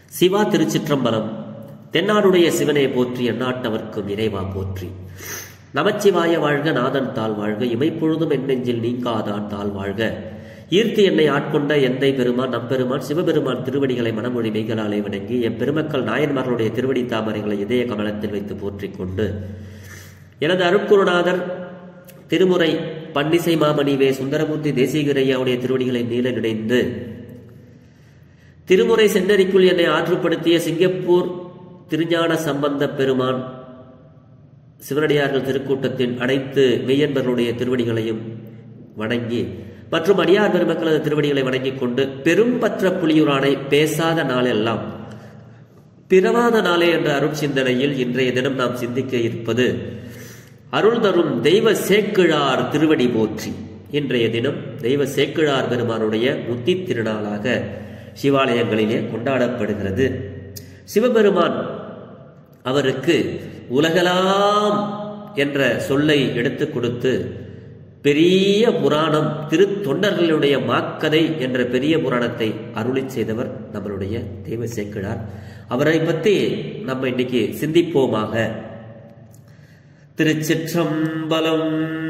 சிவா திருச்சிற்றம்பலம் தென்னாடுடைய சிவனை போற்றி எந்நாட்டவர்க்கும் இறைவா போற்றி நமச்சிவாய வாழ்க நாதன் தாள் வாழ்க இமைப்பொழுதும் என் நெஞ்சில் நீங்காதான் தாள் வாழ்க ஈர்த்து என்னை ஆட்கொண்ட எந்தை பெருமான் நம்பெருமான் சிவபெருமான் திருவடிகளை மனமொழி மெய்களாலே வணங்கி என் பெருமக்கள் நாயன்மார்களுடைய திருவடி தாமரைகளை இதய கமலத்தில் வைத்து போற்றிக் கொண்டு எனது அருட்குருநாதர் திருமுறை பன்னிசை மாமணி வே சுந்தரமூர்த்தி தேசிகரையாவுடைய திருவடிகளை நீல நினைந்து திருமுறை சென்னறிக்குள் என்னை ஆற்றுப்படுத்திய சிங்கப்பூர் திருஞான சம்பந்த பெருமான் சிவனடியார்கள் திருக்கூட்டத்தின் அனைத்து மெய்யன்பர்களுடைய திருவடிகளையும் வணங்கி மற்றும் அடியார் பெருமக்களது திருவடிகளை வணங்கிக் கொண்டு பெரும்பற்ற புலியூரானை பேசாத நாளெல்லாம் பிறவாத நாளே என்ற அருட்சிந்தனையில் இன்றைய தினம் நாம் சிந்திக்க இருப்பது அருள் தரும் தெய்வ சேக்கிழார் திருவடி போற்றி இன்றைய தினம் தெய்வ சேக்கிழார் பெருமானுடைய முத்தி திருநாளாக சிவாலயங்களிலே கொண்டாடப்படுகிறது சிவபெருமான் அவருக்கு உலகலாம் என்ற சொல்லை எடுத்து கொடுத்து பெரிய புராணம் திருத்தொண்டர்களுடைய மாக்கதை என்ற பெரிய புராணத்தை அருளி செய்தவர் நம்மளுடைய தெய்வ சேக்கிழார் அவரை பற்றி நம்ம இன்னைக்கு சிந்திப்போமாக திருச்சிற்றம்பலம்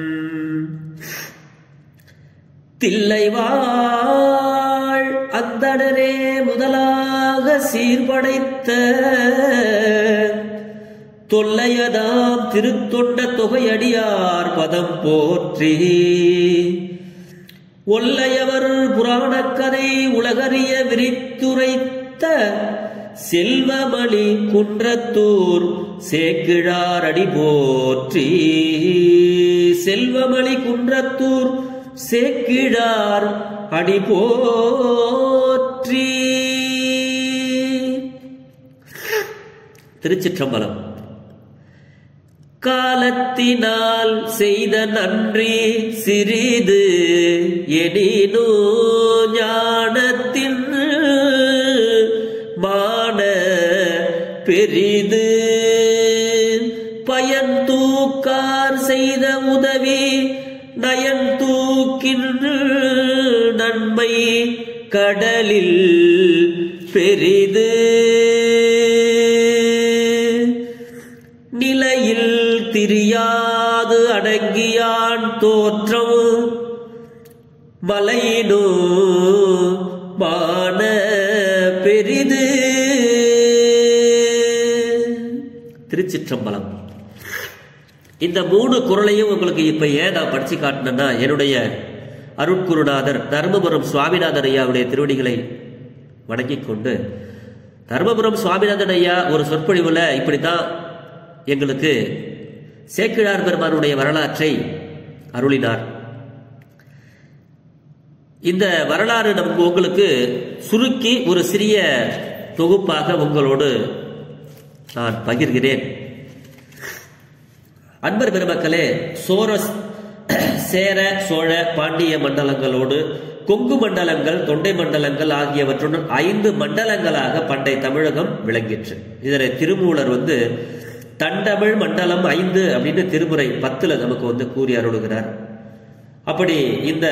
தில்லைவாழ் அந்தணரே முதலாக சீர்படைத்த தொல்லையதாம் திருத்தொண்ட தொகையடியார் பதம் போற்றி ஒல்லையவர் புராணக்கதை உலகறிய விரித்துரைத்த செல்வமணி குன்றத்தூர் சேக்கிழார் அடி போற்றி செல்வமணி குன்றத்தூர் சேக்கிழார் அடி போற்றி திருச்சிற்றம்பலம் காலத்தினால் செய்த நன்றி சிறிது எனினோ ஞானத்தின் மான பெரிது பயன் தூக்கார் செய்த உதவி நயன் தூக்கின்ற நன்மை கடலில் பெரிது நிலையில் திரியாது அடங்கியான் தோற்றம் மலையினோ மான பெரிது திருச்சிற்றம்பலம் இந்த மூணு குரலையும் உங்களுக்கு இப்ப ஏன் நான் படிச்சு காட்டினேன்னா என்னுடைய அருட்குருநாதர் தர்மபுரம் சுவாமிநாதன் ஐயாவுடைய திருவடிகளை வணங்கிக் கொண்டு தர்மபுரம் சுவாமிநாதன் ஐயா ஒரு சொற்பொழிவுல இப்படித்தான் எங்களுக்கு சேக்கிழார் பெருமானுடைய வரலாற்றை அருளினார் இந்த வரலாறு நமக்கு உங்களுக்கு சுருக்கி ஒரு சிறிய தொகுப்பாக உங்களோடு நான் பகிர்கிறேன் அன்பர் பெருமக்களே சோர சேர சோழ பாண்டிய மண்டலங்களோடு கொங்கு மண்டலங்கள் தொண்டை மண்டலங்கள் ஆகியவற்றுடன் ஐந்து மண்டலங்களாக பண்டை தமிழகம் விளங்கிற்று இதனை திருமூலர் வந்து தண்டமிழ் மண்டலம் ஐந்து அப்படின்னு திருமுறை பத்துல நமக்கு வந்து கூறி அருளுகிறார் அப்படி இந்த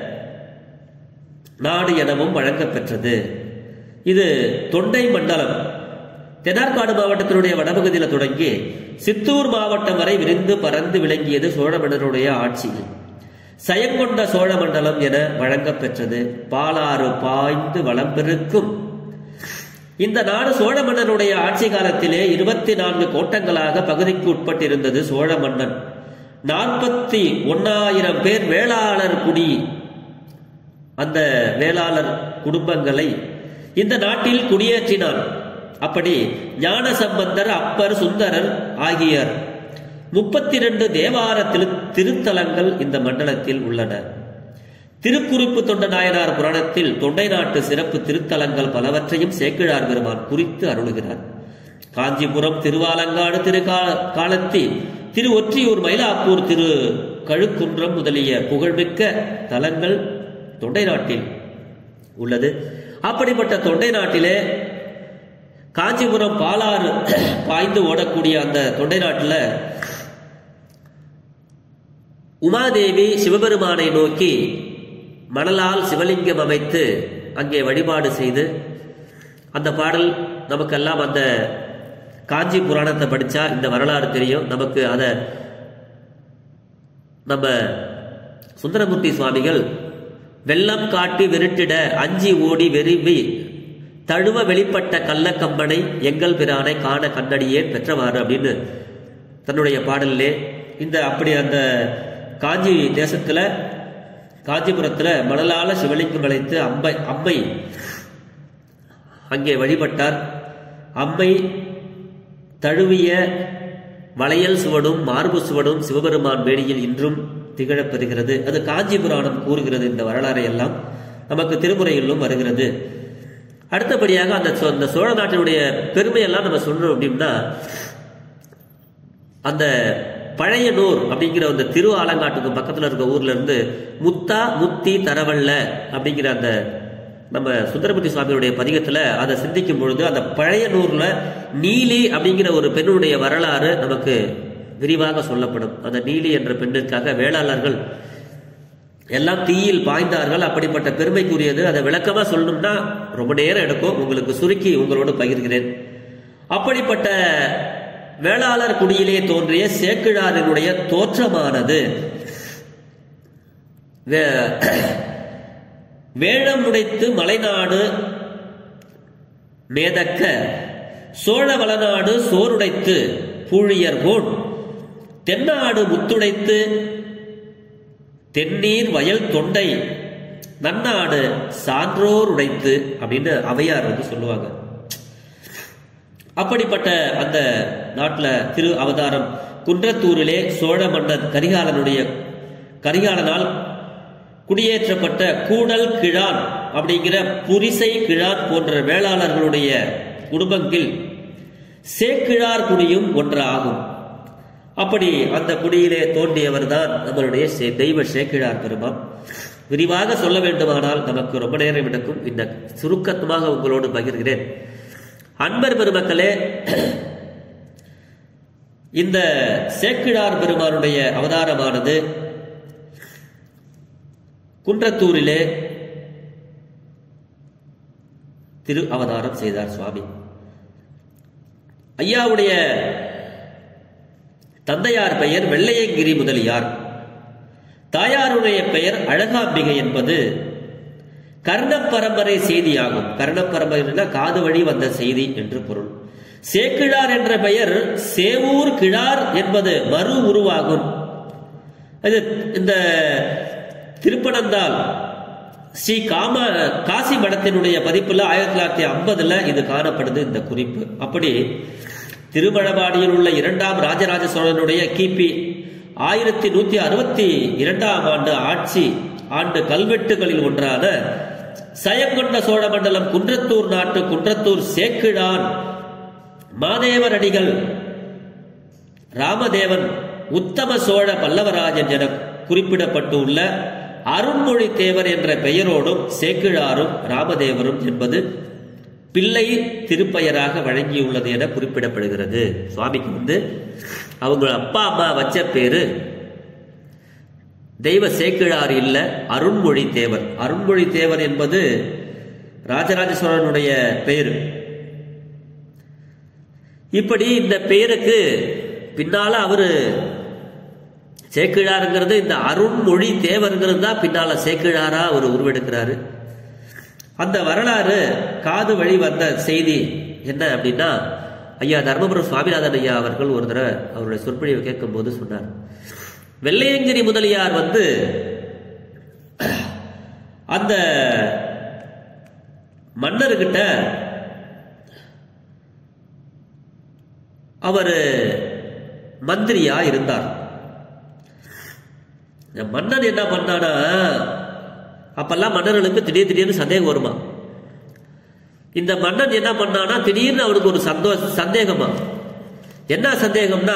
நாடு எனவும் வழங்கப் பெற்றது இது தொண்டை மண்டலம் தென்னார்காடு மாவட்டத்தினுடைய வடபகுதியில் தொடங்கி சித்தூர் மாவட்டம் வரை விரிந்து பறந்து விளங்கியது சோழ மன்னருடைய ஆட்சியில் சயங்கொண்ட சோழ மண்டலம் என வழங்கப் பெற்றது பாலாறு பாய்ந்து வளம் பெருக்கும் இந்த நாடு சோழ மன்னனுடைய ஆட்சி காலத்திலே இருபத்தி நான்கு கோட்டங்களாக பகுதிக்கு உட்பட்டிருந்தது சோழ மன்னன் நாற்பத்தி ஒன்னாயிரம் பேர் வேளாளர் குடி அந்த வேளாளர் குடும்பங்களை இந்த நாட்டில் குடியேற்றினான் அப்படி ஞான சம்பந்தர் அப்பர் சுந்தரர் ஆகியோர் முப்பத்தி ரெண்டு தேவார திரு திருத்தலங்கள் இந்த மண்டலத்தில் உள்ளன திருக்குறிப்பு தொண்ட நாயனார் புராணத்தில் தொண்டை நாட்டு சிறப்பு திருத்தலங்கள் பலவற்றையும் சேக்கிழார் பெருமான் குறித்து அருளுகிறார் காஞ்சிபுரம் திருவாலங்காடு திரு காலத்தி திரு ஒற்றியூர் மயிலாப்பூர் திரு கழுக்குன்றம் முதலிய புகழ்மிக்க தலங்கள் தொண்டை நாட்டில் உள்ளது அப்படிப்பட்ட தொண்டை நாட்டிலே காஞ்சிபுரம் பாலாறு பாய்ந்து ஓடக்கூடிய அந்த தொண்டை நாட்டில் உமாதேவி சிவபெருமானை நோக்கி மணலால் சிவலிங்கம் அமைத்து அங்கே வழிபாடு செய்து அந்த பாடல் நமக்கெல்லாம் அந்த காஞ்சி புராணத்தை படிச்சா இந்த வரலாறு தெரியும் நமக்கு அதை நம்ம சுந்தரமூர்த்தி சுவாமிகள் வெள்ளம் காட்டி விருட்டிட அஞ்சி ஓடி வெறிவி தழுவ வெளிப்பட்ட கள்ளக்கம்பனை எங்கள் பிரானை காண கண்ணடியேன் பெற்றவாறு அப்படின்னு தன்னுடைய பாடலிலே இந்த அப்படி அந்த காஞ்சி தேசத்துல காஞ்சிபுரத்துல மணலால சிவலிங்கம் அழைத்து அம்பை அம்மை அங்கே வழிபட்டார் அம்மை தழுவிய வளையல் சுவடும் மார்பு சுவடும் சிவபெருமான் வேடியில் இன்றும் திகழப் பெறுகிறது அது காஞ்சி புராணம் கூறுகிறது இந்த வரலாறை எல்லாம் நமக்கு திருமுறையிலும் வருகிறது அடுத்தபடியாக அந்த சோ- அந்த சோழ நாட்டினுடைய பெருமையெல்லாம் நம்ம சொல்லணும் அப்படின்னா அந்த பழையனூர் அப்படிங்கிற அந்த திரு ஆலங்காட்டுக்கு பக்கத்துல இருக்க ஊர்ல இருந்து முத்தா முத்தி தரவல்ல அப்படிங்கிற அந்த நம்ம சுந்தரமூர்த்தி சுவாமியுடைய பதிகத்துல அதை சிந்திக்கும் பொழுது அந்த பழையனூர்ல நீலி அப்படிங்கிற ஒரு பெண்ணுடைய வரலாறு நமக்கு விரிவாக சொல்லப்படும் அந்த நீலி என்ற பெண்ணிற்காக வேளாளர்கள் எல்லாம் தீயில் பாய்ந்தார்கள் அப்படிப்பட்ட பெருமைக்குரியது அதை விளக்கமா சொல்லணும்னா ரொம்ப நேரம் எடுக்கும் உங்களுக்கு சுருக்கி உங்களோடு பகிர்கிறேன் அப்படிப்பட்ட வேளாளர் குடியிலே தோன்றிய சேக்கிழாரினுடைய தோற்றமானது வே- வேழம் உடைத்து மலைநாடு மேதக்க சோழ வளநாடு சோறுடைத்து பூழியர்கோன் தென்னாடு முத்துடைத்து தென்னீர் வயல் தொண்டை நன்னாடு சான்றோர் உடைத்து அப்படின்னு அவையார் வந்து சொல்லுவாங்க அப்படிப்பட்ட அந்த நாட்டுல திரு அவதாரம் குன்றத்தூரிலே சோழ மன்னன் கரிகாலனுடைய கரிகாலனால் குடியேற்றப்பட்ட கூடல் கிழான் அப்படிங்கிற புரிசை கிழான் போன்ற வேளாளர்களுடைய குடும்பங்கள் சேக்கிழார் குடியும் ஒன்றாகும் அப்படி அந்த குடியிலே தோன்றியவர் தான் நம்மளுடைய சே- தெய்வ சேக்கிழார் பெருமான் விரிவாக சொல்ல வேண்டுமானால் நமக்கு ரொம்ப நேரம் எடுக்கும் இந்த சுருக்கமாக உங்களோடு பகிர்கிறேன் அன்பர் பெருமக்களே இந்த சேக்கிழார் பெருமானுடைய அவதாரமானது குன்றத்தூரிலே திரு அவதாரம் செய்தார் சுவாமி ஐயாவுடைய தந்தையார் பெயர் வெள்ளையங்கிரி முதலியார் தாயாருடைய பெயர் அழகாம்பிகை என்பது கர்ணப்பரம்பரை செய்தியாகும் கர்ணப்பரம்பரைனா காது வழி வந்த செய்தி என்று பொருள் சேக்கிழார் என்ற பெயர் சேவூர் கிழார் என்பது மறு உருவாகும் இது இந்த திருப்பனந்தால் ஸ்ரீ காம காசி மடத்தினுடைய பதிப்புல ஆயிரத்தி தொள்ளாயிரத்தி ஐம்பதுல இது காணப்படுது இந்த குறிப்பு அப்படி திருமணவாடியில் உள்ள இரண்டாம் ராஜராஜ சோழனுடைய கிபி ஆயிரத்தி நூத்தி அறுபத்தி இரண்டாம் ஆண்டு ஆட்சி ஆண்டு கல்வெட்டுகளில் ஒன்றான சயங்கொண்ட சோழ மண்டலம் குன்றத்தூர் நாட்டு குன்றத்தூர் சேக்கிழான் மாதேவர் அடிகள் ராமதேவன் உத்தம சோழ பல்லவராஜன் என குறிப்பிடப்பட்டுள்ள அருண்மொழி தேவர் என்ற பெயரோடும் சேக்கிழாரும் ராமதேவரும் என்பது பிள்ளை திருப்பெயராக வழங்கியுள்ளது என குறிப்பிடப்படுகிறது சுவாமிக்கு வந்து அவங்க அப்பா அம்மா வச்ச பேரு தெய்வ சேக்கிழார் இல்ல அருண்மொழி தேவர் அருண்மொழி தேவர் என்பது ராஜராஜ சோழனுடைய பெயர் இப்படி இந்த பெயருக்கு பின்னால அவரு சேக்கிழாருங்கிறது இந்த அருண்மொழி தேவருங்கிறது தான் பின்னால சேக்கிழாரா அவர் உருவெடுக்கிறாரு அந்த வரலாறு காது வழி வந்த செய்தி என்ன அப்படின்னா ஐயா தர்மபுரம் சுவாமிநாதன் ஐயா அவர்கள் ஒரு தடவை அவருடைய சொற்பொழிவை கேட்கும் போது சொன்னார் வெள்ளையங்கிரி முதலியார் வந்து அந்த மன்னர்கிட்ட அவர் மந்திரியா இருந்தார் இந்த மன்னன் என்ன பண்ணானா அப்பெல்லாம் மன்னர்களுக்கு திடீர் திடீர்னு சந்தேகம் வருமா இந்த மன்னன் என்ன பண்ணானா திடீர்னு அவனுக்கு ஒரு சந்தோ சந்தேகமா என்ன சந்தேகம்னா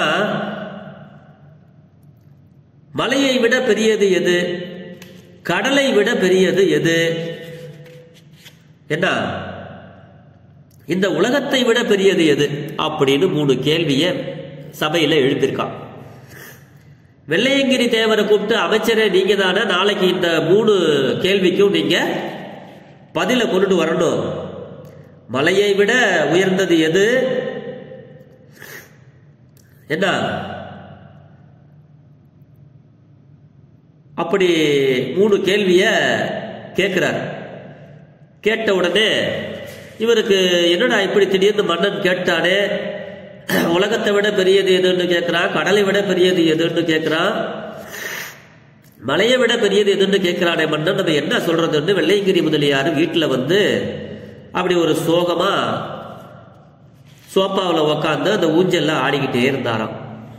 மலையை விட பெரியது எது கடலை விட பெரியது எது என்ன இந்த உலகத்தை விட பெரியது எது அப்படின்னு மூணு கேள்விய சபையில எழுப்பியிருக்கான் வெள்ளையங்கிரி தேவரை கூப்பிட்டு அமைச்சரே நீங்க தானே நாளைக்கு இந்த மூணு கேள்விக்கும் நீங்க பதில கொண்டுட்டு வரணும் மலையை விட உயர்ந்தது எது என்ன அப்படி மூணு கேள்விய கேட்கிறார் கேட்ட உடனே இவருக்கு என்னடா இப்படி திடீர்னு மன்னன் கேட்டானே உலகத்தை விட பெரியது எதுன்னு கேட்கிறான் கடலை விட பெரியது எதுன்னு கேட்கிறான் மலையை விட பெரியது எதுன்னு கேட்கிறானே மன்னன் நம்ம என்ன சொல்றதுன்னு வெள்ளையங்கிரி முதலியார் வீட்டில் வந்து அப்படி ஒரு சோகமா சோப்பாவில் உக்காந்து அந்த ஊஞ்சல்ல ஆடிக்கிட்டே இருந்தாராம்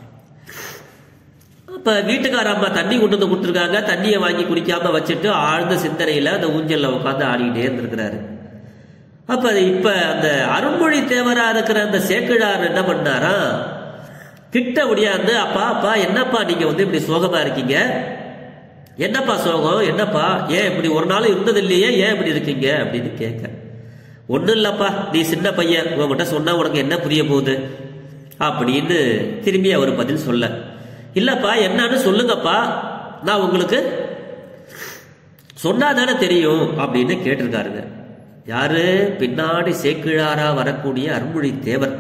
அப்ப வீட்டுக்கார அம்மா தண்ணி கொண்டு வந்து கொடுத்துருக்காங்க தண்ணியை வாங்கி குடிக்காம வச்சுட்டு ஆழ்ந்த சிந்தனையில அந்த ஊஞ்சல்ல உட்காந்து ஆடிக்கிட்டே இருந்திருக்கிறாரு அப்ப இப்ப அந்த அருண்மொழி தேவரா இருக்கிற அந்த சேக்கிழார் என்ன பண்ணாரா கிட்ட ஒடியாந்து அப்பா அப்பா என்னப்பா நீங்க வந்து இப்படி சோகமா இருக்கீங்க என்னப்பா சோகம் என்னப்பா ஏன் இப்படி ஒரு நாள் இருந்தது இல்லையே ஏன் இப்படி இருக்கீங்க அப்படின்னு கேட்க ஒன்றும் இல்லப்பா நீ சின்ன பையன் உங்ககிட்ட சொன்னா உனக்கு என்ன புரிய போகுது அப்படின்னு திரும்பி அவர் பதில் சொல்ல இல்லப்பா என்னன்னு சொல்லுங்கப்பா நான் உங்களுக்கு சொன்னா தானே தெரியும் அப்படின்னு கேட்டிருக்காருங்க யாரு பின்னாடி சேக்கிழாரா வரக்கூடிய அருள்மொழி தேவர்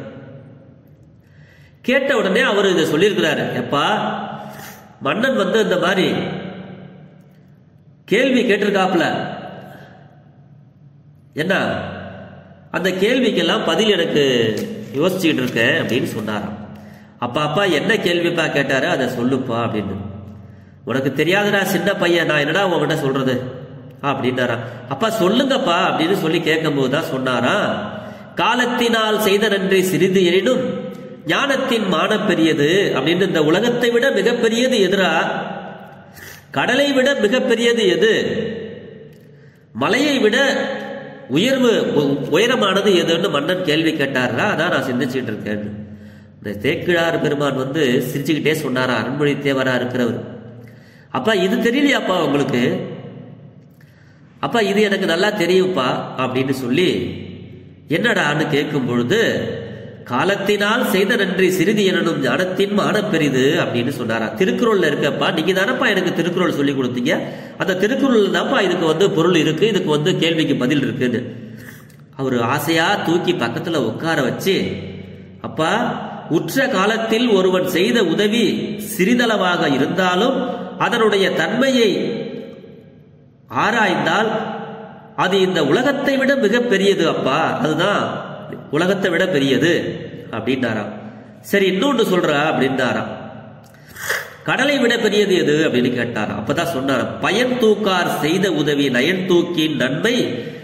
கேட்ட உடனே அவர் இதை சொல்லியிருக்கிறாரு எப்பா மன்னன் வந்து இந்த மாதிரி கேள்வி கேட்டிருக்காப்ல என்ன அந்த கேள்விக்கெல்லாம் பதில் எனக்கு யோசிச்சுக்கிட்டு இருக்கேன் அப்படின்னு சொன்னாராம் அப்பா அப்பா என்ன கேள்விப்பா கேட்டாரு அதை சொல்லுப்பா அப்படின்னு உனக்கு தெரியாதுடா சின்ன பையன் நான் என்னடா உங்ககிட்ட சொல்றது அப்படின்னாராம் அப்பா சொல்லுங்கப்பா அப்படின்னு சொல்லி கேட்கும்போது தான் சொன்னாரா காலத்தினால் செய்த நன்றி சிறிது எனினும் ஞானத்தின் மானம் பெரியது அப்படின்னு இந்த உலகத்தை விட மிகப்பெரியது எதிரா கடலை விட மிகப்பெரியது எது மலையை விட உயர்வு உ- உயரமானது எதுன்னு மன்னன் கேள்வி கேட்டாரா அதான் நான் சிந்திச்சுட்டு இருக்கேன் இந்த தேக்கிழார் பெருமான் வந்து சிரிச்சுக்கிட்டே சொன்னாரா அருண்மொழி தேவரா இருக்கிறவர் அப்பா இது தெரியலையாப்பா உங்களுக்கு அப்பா இது எனக்கு நல்லா தெரியும்ப்பா அப்படின்னு சொல்லி என்னடான்னு கேட்கும் பொழுது காலத்தினால் செய்த நன்றி சிறிது எனனும் ஞானத்தின் மானப் பெரிது அப்படின்னு சொன்னாரா திருக்குறள்ல இருக்கப்பா நீங்க தானப்பா எனக்கு திருக்குறள் சொல்லி கொடுத்தீங்க அந்த திருக்குறள் தான்ப்பா இதுக்கு வந்து பொருள் இருக்கு இதுக்கு வந்து கேள்விக்கு பதில் இருக்குன்னு அவர் ஆசையா தூக்கி பக்கத்துல உட்கார வச்சு அப்பா உற்ற காலத்தில் ஒருவன் செய்த உதவி சிறிதளவாக இருந்தாலும் அதனுடைய தன்மையை ஆராய்ந்தால் அது இந்த உலகத்தை விட மிக பெரியது அப்பா அதுதான் உலகத்தை விட பெரியது அப்படின்னாராம் சரி இன்னொன்று சொல்றா அப்படின்னாராம் கடலை விட பெரியது எது அப்படின்னு கேட்டாராம் அப்பதான் சொன்னாராம் பயன் தூக்கார் செய்த உதவி நயன் தூக்கின் நன்மை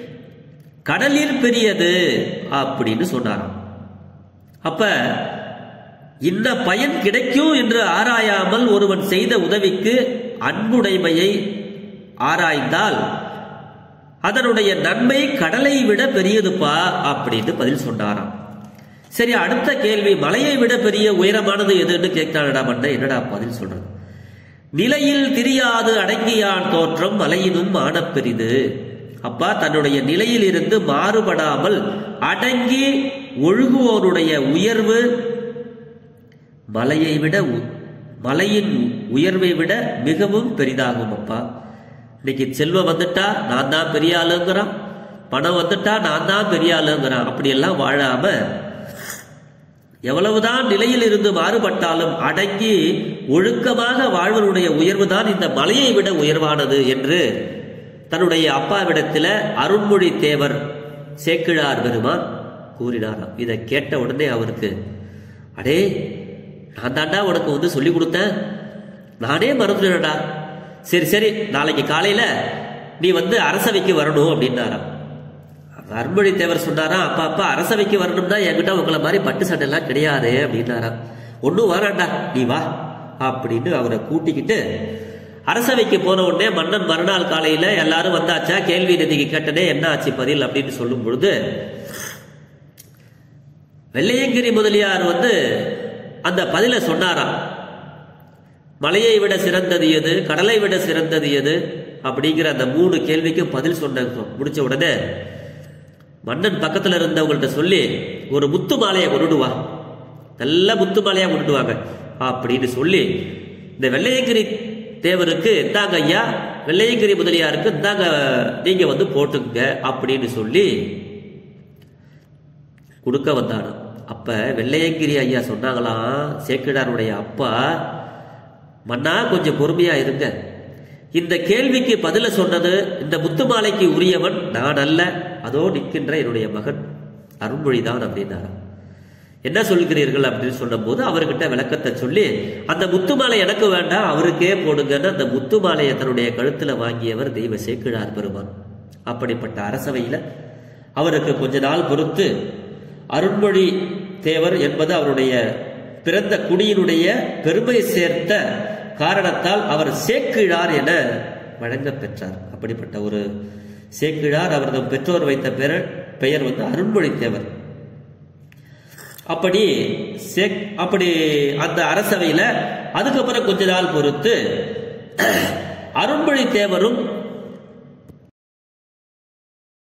கடலில் பெரியது அப்படின்னு சொன்னாராம் அப்ப இந்த பயன் கிடைக்கும் என்று ஆராயாமல் ஒருவன் செய்த உதவிக்கு அன்புடைமையை ஆராய்ந்தால் அதனுடைய நன்மை கடலை விட பெரியதுப்பா அப்படின்னு பதில் சொன்னாராம் சரி அடுத்த கேள்வி மலையை விட பெரிய உயரமானது எதுன்னு கேட்கிறாடா மன்ன என்னடா பதில் சொல்றது நிலையில் திரியாது அடங்கியான் தோற்றம் மலையினும் ஆனப் பெரிது அப்பா தன்னுடைய நிலையில் இருந்து மாறுபடாமல் அடங்கி ஒழுகுவோருடைய உயர்வு மலையை விட உ- மலையின் உயர்வை விட மிகவும் பெரிதாகும் அப்பா இன்னைக்கு செல்வம் வந்துட்டா நான் தான் பெரிய ஆளுங்கிறான் பணம் வந்துட்டா நான் தான் பெரிய ஆளுங்கிறான் அப்படியெல்லாம் வாழாம எவ்வளவுதான் நிலையில் இருந்து மாறுபட்டாலும் அடங்கி ஒழுக்கமாக வாழ்வனுடைய உயர்வுதான் இந்த மலையை விட உயர்வானது என்று தன்னுடைய அப்பாவிடத்துல அருண்மொழி தேவர் சேக்கிழார் பெருமான் கூறினாராம் இதை கேட்ட உடனே அவருக்கு அடே நான் தாண்டா உனக்கு வந்து சொல்லி கொடுத்தேன் நானே மறந்துடா சரி சரி நாளைக்கு காலையில நீ வந்து அரசவைக்கு வரணும் அப்படின்னாராம் அருண்மொழி தேவர் சொன்னாரா அப்பா அப்பா அரசவைக்கு வரணும்னா என்கிட்ட உங்களை மாதிரி பட்டு சட்டை எல்லாம் கிடையாது அப்படின்னாராம் ஒன்றும் வராண்டா நீ வா அப்படின்னு அவரை கூட்டிக்கிட்டு அரசவைக்கு போன உடனே மன்னன் மறுநாள் காலையில எல்லாரும் வந்தாச்சா கேள்வி நிதிக்கு கேட்டனே என்ன ஆச்சு பதில் அப்படின்னு சொல்லும் பொழுது வெள்ளையங்கிரி முதலியார் வந்து அந்த பதிலை சொன்னாராம் மலையை விட சிறந்தது எது கடலை விட சிறந்தது எது அப்படிங்கிற அந்த மூணு கேள்விக்கும் பதில் சொன்ன முடிச்ச உடனே மன்னன் பக்கத்துல இருந்தவங்கள்ட்ட சொல்லி ஒரு முத்து மாலையை கொண்டுட்டு வா நல்ல முத்து மாலையா கொண்டுட்டு வாங்க அப்படின்னு சொல்லி இந்த வெள்ளையங்கிரி தேவருக்கு இந்தாங்க ஐயா வெள்ளையங்கிரி முதலியாருக்கு இந்தாங்க நீங்க வந்து போட்டுங்க அப்படின்னு சொல்லி கொடுக்க வந்தானாம் அப்ப வெள்ளையங்கிரி ஐயா சொன்னாங்களாம் சேக்கிடாருடைய அப்பா மன்னா கொஞ்சம் பொறுமையா இருங்க இந்த கேள்விக்கு பதில சொன்னது இந்த முத்துமாலைக்கு உரியவன் நான் அல்ல அதோ நிற்கின்ற என்னுடைய மகன் அருண்மொழிதான் அப்படின்னாராம் என்ன சொல்கிறீர்கள் அப்படின்னு சொன்னபோது அவர்கிட்ட விளக்கத்தை சொல்லி அந்த முத்துமாலை எனக்கு வேண்டாம் அவருக்கே போடுங்கன்னு அந்த முத்துமாலையை தன்னுடைய கழுத்துல வாங்கியவர் தெய்வ சேக்கிழார் பெருமான் அப்படிப்பட்ட அரசவையில அவருக்கு கொஞ்ச நாள் பொறுத்து அருண்மொழி தேவர் என்பது அவருடைய பிறந்த குடியினுடைய பெருமை சேர்த்த காரணத்தால் அவர் சேக்கிழார் என வழங்க பெற்றார் அப்படிப்பட்ட ஒரு சேக்கிழார் அவரது பெற்றோர் வைத்த பெயர் பெயர் வந்து அருண்மொழி தேவர் அப்படி சேக் அப்படி அந்த அரசவையில அதுக்கப்புறம் கொஞ்ச நாள் பொறுத்து அருண்மொழி தேவரும்